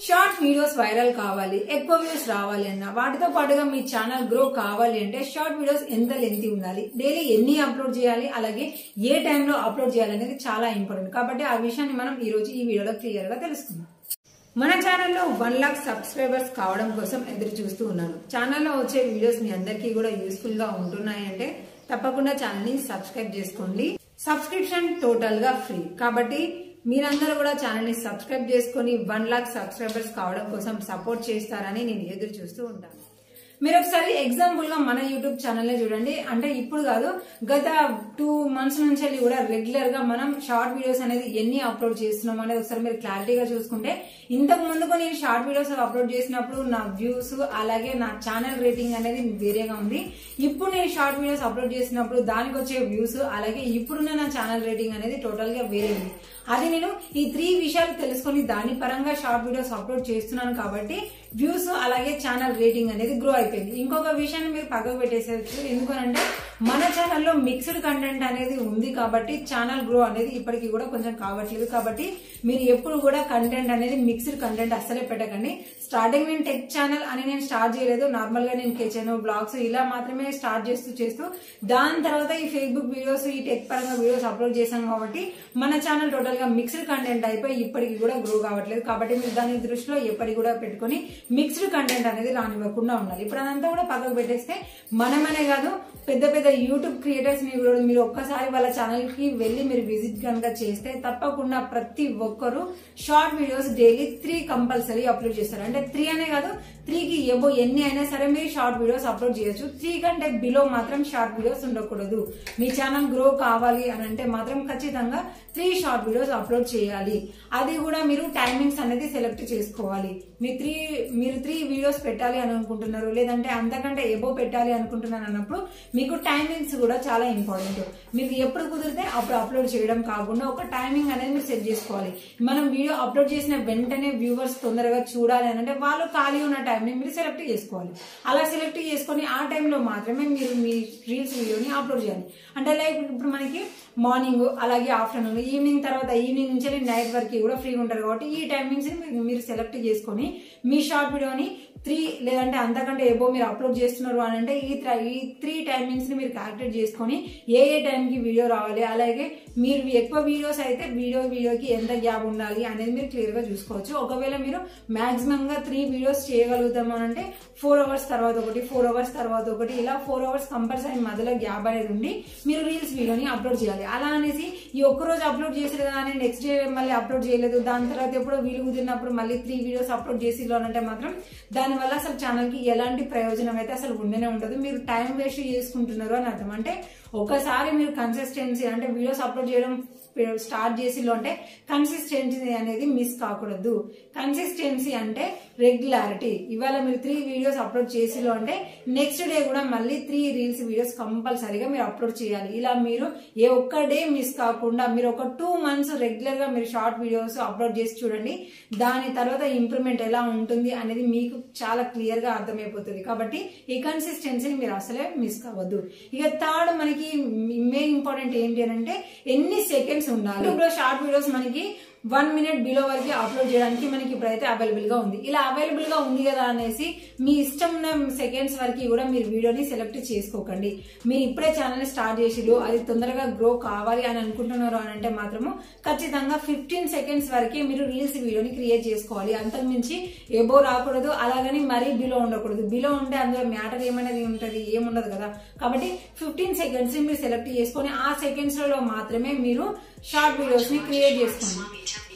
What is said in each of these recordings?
short videos viral కావాలి ఎక్కువ views రావాలి అన్న వాటితో పాటుగా మీ ఛానల్ గ్రో కావాలి అంటే షార్ట్ వీడియోస్ ఎంత లెంత్ ఉండాలి డైలీ ఎన్ని అప్లోడ్ చేయాలి అలాగే ఏ టైంలో అప్లోడ్ చేయాలి అనేది చాలా ఇంపార్టెంట్ కాబట్టి ఆ విషయాన్ని మనం ఈ రోజు ఈ వీడియోలో క్లియర్ గా తెలుసుకుందాం మన ఛానల్లో వన్ లాక్ సబ్స్క్రైబర్స్ కావడం కోసం ఎదురు చూస్తూ ఉన్నాను ఛానల్లో వచ్చే వీడియోస్ మీ అందరికీ కూడా యూస్ఫుల్ గా ఉంటున్నాయంటే తప్పకుండా ఛానల్ ని సబ్స్క్రైబ్ చేసుకోండి సబ్స్క్రిప్షన్ టోటల్ గా ఫ్రీ కాబట్టి మీరందరూ కూడా ఛానల్ ని సబ్స్క్రైబ్ చేసుకుని వన్ లాక్ సబ్స్క్రైబర్స్ కావడం కోసం సపోర్ట్ చేస్తారని నేను ఎదురు చూస్తూ ఉంటాను మీరు ఒకసారి ఎగ్జాంపుల్ గా మన యూట్యూబ్ ఛానల్ చూడండి అంటే ఇప్పుడు కాదు గత టూ మంత్స్ నుంచి వెళ్ళి కూడా రెగ్యులర్ గా మనం షార్ట్ వీడియోస్ అనేది ఎన్ని అప్లోడ్ చేస్తున్నాం అనేది ఒకసారి మీరు క్లారిటీగా చూసుకుంటే ఇంతకు ముందుకు నేను షార్ట్ వీడియోస్ అప్లోడ్ చేసినప్పుడు నా వ్యూస్ అలాగే నా ఛానల్ రేటింగ్ అనేది వేరేగా ఉంది ఇప్పుడు నేను షార్ట్ వీడియోస్ అప్లోడ్ చేసినప్పుడు దానికి వచ్చే వ్యూస్ అలాగే ఇప్పుడున్న నా ఛానల్ రేటింగ్ అనేది టోటల్ గా వేరే ఉంది అది నేను ఈ త్రీ విషయాలు తెలుసుకొని దాని పరంగా షార్ట్ వీడియోస్ అప్లోడ్ చేస్తున్నాను కాబట్టి వ్యూస్ అలాగే ఛానల్ రేటింగ్ అనేది గ్రో అయిపోయింది ఇంకొక విషయాన్ని మీరు పక్కకు పెట్టేసేయచ్చు ఎందుకనంటే మన ఛానల్లో మిక్స్డ్ కంటెంట్ అనేది ఉంది కాబట్టి ఛానల్ గ్రో అనేది ఇప్పటికీ కూడా కొంచెం కావట్లేదు కాబట్టి మీరు ఎప్పుడు కూడా కంటెంట్ అనేది మిక్స్డ్ కంటెంట్ అస్సలే పెట్టకండి స్టార్టింగ్ నేను టెక్ ఛానల్ అని నేను స్టార్ట్ చేయలేదు నార్మల్ గా నేను కిచెన్ బ్లాగ్స్ ఇలా మాత్రమే స్టార్ట్ చేస్తూ చేస్తూ దాని తర్వాత ఈ ఫేస్బుక్ వీడియోస్ ఈ టెక్ పరంగా వీడియోస్ అప్లోడ్ చేశాం కాబట్టి మన ఛానల్ టోటల్ గా మిక్స్డ్ కంటెంట్ అయిపోయి ఇప్పటికి కూడా గ్రో కావట్లేదు కాబట్టి మీరు దాని దృష్టిలో ఎప్పటికి కూడా పెట్టుకుని మిక్స్డ్ కంటెంట్ అనేది రానివ్వకుండా ఉండాలి ఇప్పుడు అదంతా కూడా పక్కకు పెట్టేస్తే మనమనే కాదు పెద్ద పెద్ద యూట్యూబ్ క్రియేటర్స్ ని కూడా మీరు ఒక్కసారి వాళ్ళ ఛానల్ కి వెళ్ళి మీరు విజిట్ కనుక చేస్తే తప్పకుండా ప్రతి ఒక్కరు short videos daily three compulsory upload చేస్తారు అంటే త్రీ అనే కాదు త్రీకి ఎబో ఎన్ని అయినా సరే మీరు షార్ట్ వీడియోస్ అప్లోడ్ చేయొచ్చు త్రీ కంటే బిలో మాత్రం షార్ట్ వీడియోస్ ఉండకూడదు మీ ఛానల్ గ్రో కావాలి అని అంటే మాత్రం ఖచ్చితంగా త్రీ షార్ట్ వీడియోస్ అప్లోడ్ చేయాలి అది కూడా మీరు టైమింగ్స్ అనేది సెలెక్ట్ చేసుకోవాలి మీ త్రీ మీరు త్రీ వీడియోస్ పెట్టాలి అని అనుకుంటున్నారు లేదంటే అంతకంటే ఎబో పెట్టాలి అనుకుంటున్నాను అన్నప్పుడు మీకు టైమింగ్స్ కూడా చాలా ఇంపార్టెంట్ మీకు ఎప్పుడు కుదిరితే అప్పుడు అప్లోడ్ చేయడం కాకుండా ఒక టైమింగ్ అనేది మీరు సెట్ చేసుకోవాలి మనం వీడియో అప్లోడ్ చేసిన వెంటనే వ్యూవర్స్ తొందరగా చూడాలి అని అంటే వాళ్ళు ఖాళీ ఉన్న టైంని మీరు సెలెక్ట్ చేసుకోవాలి అలా సెలెక్ట్ చేసుకొని ఆ టైంలో మాత్రమే మీరు మీ రీల్స్ వీడియోని అప్లోడ్ చేయాలి అంటే లైక్ ఇప్పుడు మనకి మార్నింగ్ అలాగే ఆఫ్టర్నూన్ ఈవినింగ్ తర్వాత ఈవినింగ్ నుంచి నైట్ వరకు కూడా ఫ్రీగా ఉంటారు కాబట్టి ఈ టైమింగ్స్ మీరు సెలెక్ట్ చేసుకొని మీ షార్ట్ వీడియోని త్రీ లేదంటే అంతకంటే ఏబో మీరు అప్లోడ్ చేస్తున్నారు అని అంటే ఈ ఈ త్రీ టైమింగ్స్ ని మీరు క్యాల్కులేట్ చేసుకొని ఏ ఏ టైంకి వీడియో రావాలి అలాగే మీరు ఎక్కువ వీడియోస్ అయితే వీడియో వీడియోకి ఎంత గ్యాప్ ఉండాలి అనేది మీరు క్లియర్ గా చూసుకోవచ్చు ఒకవేళ మీరు మాక్సిమం గా త్రీ వీడియోస్ చేయగలుగుతాము అని అంటే ఫోర్ అవర్స్ తర్వాత ఒకటి ఫోర్ అవర్స్ తర్వాత ఒకటి ఇలా ఫోర్ అవర్స్ కంపల్సరీ మధ్యలో గ్యాప్ అనేది ఉండి మీరు రీల్స్ వీడియోని అప్లోడ్ చేయాలి అలా అనేసి ఈ ఒక్క రోజు అప్లోడ్ చేసారు కదా అని నెక్స్ట్ డే మళ్ళీ అప్లోడ్ చేయలేదు దాని తర్వాత ఎప్పుడో వీలు కుదిరినప్పుడు మళ్ళీ త్రీ వీడియోస్ అప్లోడ్ చేసి అంటే మాత్రం దాని వల్ల అసలు ఛానల్ కి ఎలాంటి ప్రయోజనం అయితే అసలు ఉండనే ఉండదు మీరు టైం వేస్ట్ చేసుకుంటున్నారు అని అర్థం అంటే ఒకసారి మీరు కన్సిస్టెన్సీ అంటే వీడియోస్ అప్లోడ్ చేయడం స్టార్ట్ చేసిలో అంటే కన్సిస్టెన్సీ అనేది మిస్ కాకూడదు కన్సిస్టెన్సీ అంటే రెగ్యులారిటీ ఇవాళ మీరు త్రీ వీడియోస్ అప్లోడ్ చేసిలో అంటే నెక్స్ట్ డే కూడా మళ్ళీ త్రీ రీల్స్ వీడియోస్ కంపల్సరీగా మీరు అప్లోడ్ చేయాలి ఇలా మీరు ఏ ఒక్క డే మిస్ కాకుండా మీరు ఒక టూ మంత్స్ రెగ్యులర్ గా మీరు షార్ట్ వీడియోస్ అప్లోడ్ చేసి చూడండి దాని తర్వాత ఇంప్రూవ్మెంట్ ఎలా ఉంటుంది అనేది మీకు చాలా క్లియర్ గా అర్థమైపోతుంది కాబట్టి ఈ కన్సిస్టెన్సీని మీరు అసలే మిస్ కావద్దు ఇక థర్డ్ మనకి మెయిన్ ఇంపార్టెంట్ ఏంటి అంటే ఎన్ని సెకండ్స్ ఉండాలి ఇప్పుడు షార్ట్ వీడియోస్ మనకి వన్ మినిట్ బిలో వరకు అప్లోడ్ చేయడానికి మనకి ఇప్పుడైతే అవైలబుల్ గా ఉంది ఇలా అవైలబుల్ గా ఉంది కదా అనేసి మీ ఇష్టం ఉన్న సెకండ్స్ వరకు కూడా మీరు వీడియోని సెలెక్ట్ చేసుకోకండి మీరు ఇప్పుడే ఛానల్ స్టార్ట్ చేసిరు అది తొందరగా గ్రో కావాలి అని అనుకుంటున్నారు అని అంటే మాత్రము ఖచ్చితంగా ఫిఫ్టీన్ సెకండ్స్ వరకే మీరు రీల్స్ వీడియోని క్రియేట్ చేసుకోవాలి అంతకు మించి ఎబో రాకూడదు అలాగని మరీ బిలో ఉండకూడదు బిలో ఉంటే అందులో మ్యాటర్ ఏమనేది ఉంటుంది ఏముండదు కదా కాబట్టి ఫిఫ్టీన్ సెకండ్స్ మీరు సెలెక్ట్ చేసుకొని ఆ సెకండ్స్ లో మాత్రమే మీరు షార్ట్ వీడియోస్ ని క్రియేట్ చేసుకోండి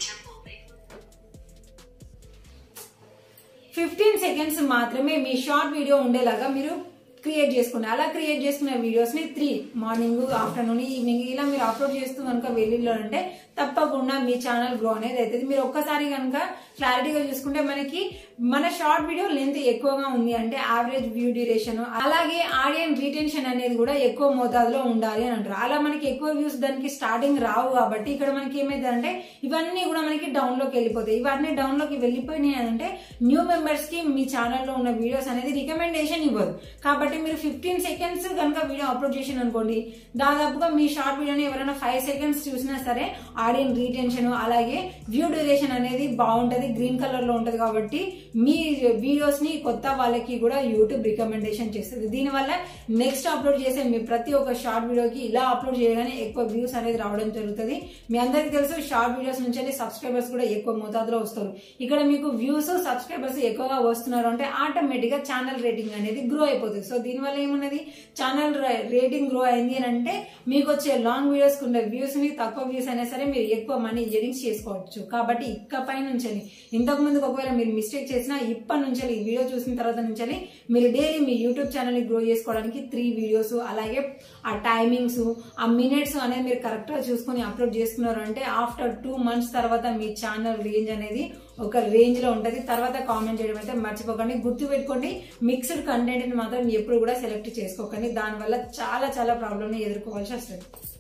ఫిఫ్టీన్ సెకండ్స్ మాత్రమే మీ షార్ట్ వీడియో ఉండేలాగా మీరు క్రియేట్ చేసుకోండి అలా క్రియేట్ చేసుకున్న వీడియోస్ ని త్రీ మార్నింగ్ ఆఫ్టర్నూన్ ఈవినింగ్ ఇలా మీరు అప్లోడ్ చేస్తూ కనుక వెళ్ళిలో అంటే తప్పకుండా మీ ఛానల్ గ్రో అనేది అవుతుంది మీరు ఒక్కసారి కనుక క్లారిటీగా చూసుకుంటే మనకి మన షార్ట్ వీడియో లెంత్ ఎక్కువగా ఉంది అంటే యావరేజ్ వ్యూ డ్యూరేషన్ అలాగే ఆడియన్స్ రిటెన్షన్ అనేది కూడా ఎక్కువ మోతాదులో ఉండాలి అని అంటారు అలా మనకి ఎక్కువ వ్యూస్ దానికి స్టార్టింగ్ రావు కాబట్టి ఇక్కడ మనకి ఏమైంది అంటే ఇవన్నీ కూడా మనకి డౌన్ లోకి వెళ్ళిపోతాయి ఇవన్నీ డౌన్ లోకి వెళ్ళిపోయినాయి అంటే న్యూ మెంబర్స్ కి మీ ఛానల్లో ఉన్న వీడియోస్ అనేది రికమెండేషన్ ఇవ్వదు కాబట్టి మీరు ఫిఫ్టీన్ సెకండ్స్ కనుక వీడియో అప్లోడ్ చేసిన అనుకోండి దాదాపుగా మీ షార్ట్ వీడియోని ఎవరైనా ఫైవ్ సెకండ్స్ చూసినా సరే ఆడియన్ రీటెన్షన్ అలాగే వ్యూ డ్యూరేషన్ అనేది బాగుంటది గ్రీన్ కలర్ లో ఉంటది కాబట్టి మీ వీడియోస్ ని కొత్త వాళ్ళకి కూడా యూట్యూబ్ రికమెండేషన్ చేస్తుంది దీనివల్ల నెక్స్ట్ అప్లోడ్ చేసే మీ ప్రతి ఒక్క షార్ట్ వీడియోకి ఇలా అప్లోడ్ చేయగానే ఎక్కువ వ్యూస్ అనేది రావడం జరుగుతుంది మీ అందరికీ తెలుసు షార్ట్ వీడియోస్ నుంచి సబ్స్క్రైబర్స్ కూడా ఎక్కువ మోతాదులో వస్తారు ఇక్కడ మీకు వ్యూస్ సబ్స్క్రైబర్స్ ఎక్కువగా వస్తున్నారు అంటే ఆటోమేటిక్ గా ఛానల్ రేటింగ్ అనేది గ్రో అయిపోతుంది సో దీనివల్ల ఏమున్నది ఛానల్ రేటింగ్ గ్రో అయింది అని అంటే మీకు వచ్చే లాంగ్ వీడియోస్ ఉండే వ్యూస్ ని తక్కువ వ్యూస్ అయినా సరే మీరు ఎక్కువ మనీ ఎర్నింగ్స్ చేసుకోవచ్చు కాబట్టి ఇకపై నుంచి ఇంతకు ముందు ఒకవేళ మీరు మిస్టేక్ చేసినా ఇప్పటి నుంచి ఈ వీడియో చూసిన తర్వాత నుంచి మీరు డైలీ మీ యూట్యూబ్ ఛానల్ ని గ్రో చేసుకోవడానికి త్రీ వీడియోస్ అలాగే ఆ టైమింగ్స్ ఆ మినిట్స్ అనేది మీరు కరెక్ట్ గా చూసుకొని అప్లోడ్ చేసుకున్నారు అంటే ఆఫ్టర్ టూ మంత్స్ తర్వాత మీ ఛానల్ రేంజ్ అనేది ఒక రేంజ్ లో ఉంటది తర్వాత కామెంట్ చేయడం అయితే మర్చిపోకండి గుర్తు పెట్టుకోండి మిక్స్డ్ కంటెంట్ ని మాత్రం ఎప్పుడు కూడా సెలెక్ట్ చేసుకోకండి దానివల్ల చాలా చాలా ప్రాబ్లమ్ ని ఎదుర్కోవాల్సి వస్తుంది